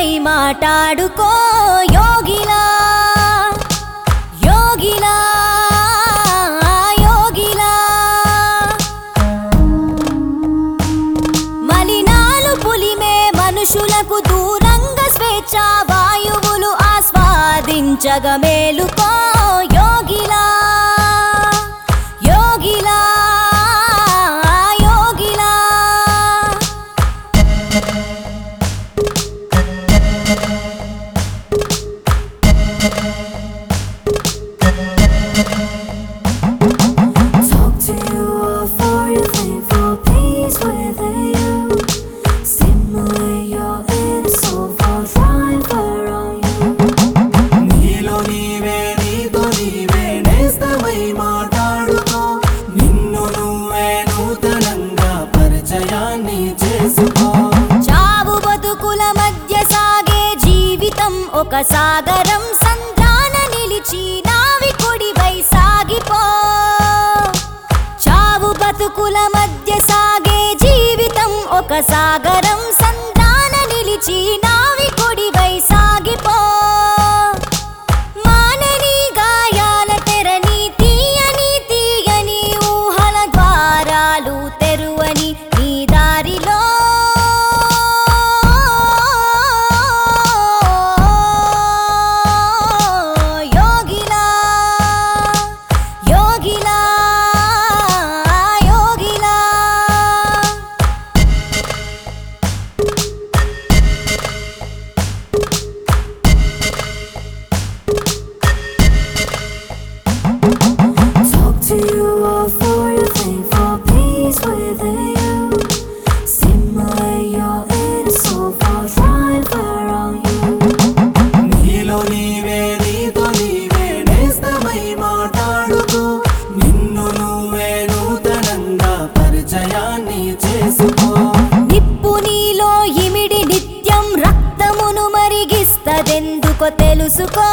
నేస్తమై మాట్లాడుకో యోగిలా యోగిలా యోగిలా మలినాలు పులిమే మనుషులకు దూరంగా స్వేచ్ఛ వాయువులు ఆస్వాదించగ మేలుకో యోగిలా యోగిలా యోగిలా Talk to you or for you, think for peace within you. Simulate your inner soul for driver on you. నీలో నీవే నీతో నీవే నేస్తమై మాట్లాడుకో నిన్ను నువ్వే నూతనంగా పరిచయాన్ని చేసుకో చావు బతుకుల మధ్య సాగే జీవితం ఒక సాగరం సంద్రాన నిలిచి నావికుడివై సాగిపో చావు బతుకుల మధ్య సాగే జీవితం ఒక సాగరం సంద్రాన నిలిచి నావికుడివై సాగిపో మానని గాయాల తెరని తీయని తీయని ఊహల ద్వారాలు తెరువని నీ దారిలో యోగిలా యోగిలా యోగిలా Talk to you or for you, think for peace within you. Simulate your inner soul for driver on you. నీలో నీవే నీతో నీవే నేస్తమై మాట్లాడుకో నిన్ను నువ్వే నూతనంగా పరిచయాన్ని చేసుకో నిప్పు నీలో ఇమిడి నిత్యం రక్తమును మరిగిస్తదెందుకో తెలుసుకో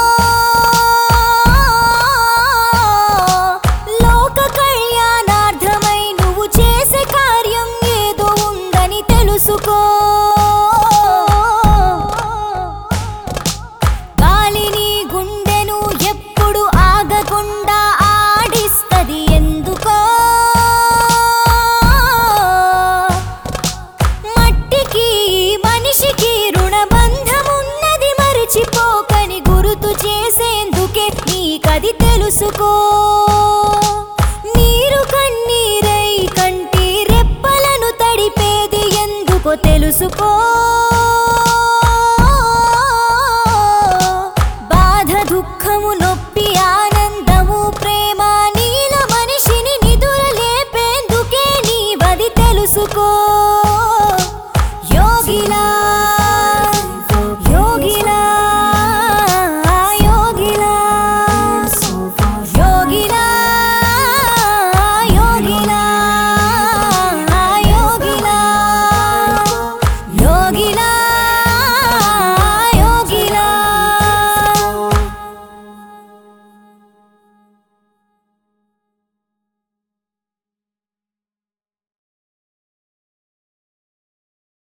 లోక కళ్యాణార్థమై నువ్వు చేసే కార్యం ఏదో ఉందని తెలుసుకో గాలిని గుండెను ఎప్పుడు ఆగకుండా ఆడిస్తది ఎందుకో మట్టికి మనిషికి రుణబంధమున్నది మరచిపోకని గుర్తు చేసేందుకే నీకది తెలుసుకో నీరు కన్నీరై కంటి రెప్పలను తడిపేది ఎందుకో తెలుసుకో